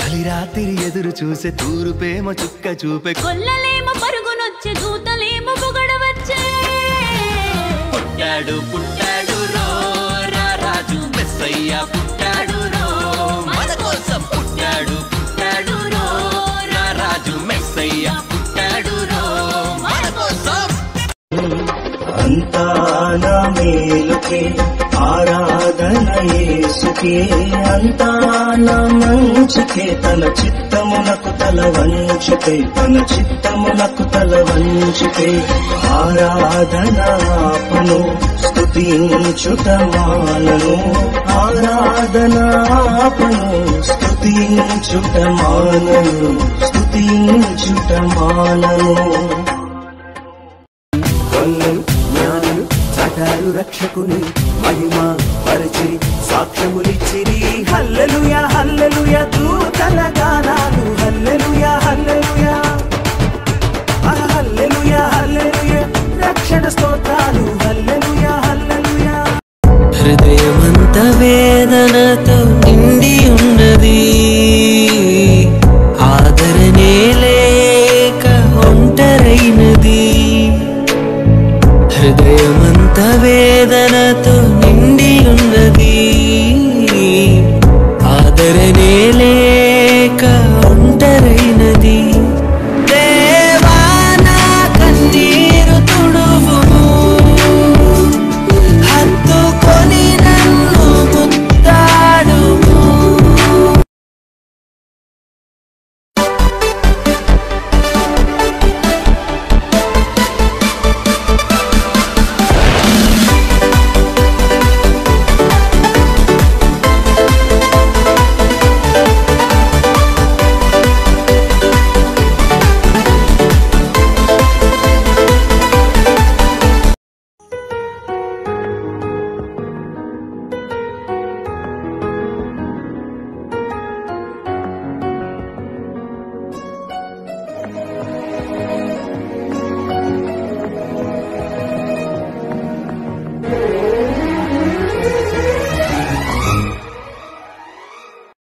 తొలి రాత్రి ఎదురు చూసే తూరు ప్రేమ చుక్క చూపే కొల్లలేమో పరుగునొచ్చే దూతలేమో పొగడవచ్చే పుట్టాడు పుట్టాడు రో రా రాజు మెస్సయ్య పుట్టాడు రో మన కోసం పుట్టాడు పుట్టాడు రో రా రాజు మెస్సయ్య పుట్టాడు రో మన కోసం అంతా నా మేలుకే ఆరాధన యేసుకే అంతా నా మంచికే తన చిత్తమునకు తల వంచుకే తన చిత్తమునకు తల వంచుకే ఆరాధన ఆపను స్తుతించుట మానను ఆరాధన ఆపను స్తుతించుట మానను స్తుతించుట మానను కొందరు జ్ఞానులు చాటారు రక్షకుని మహిమ పరిచి సాక్ష్యములిచ్చిరి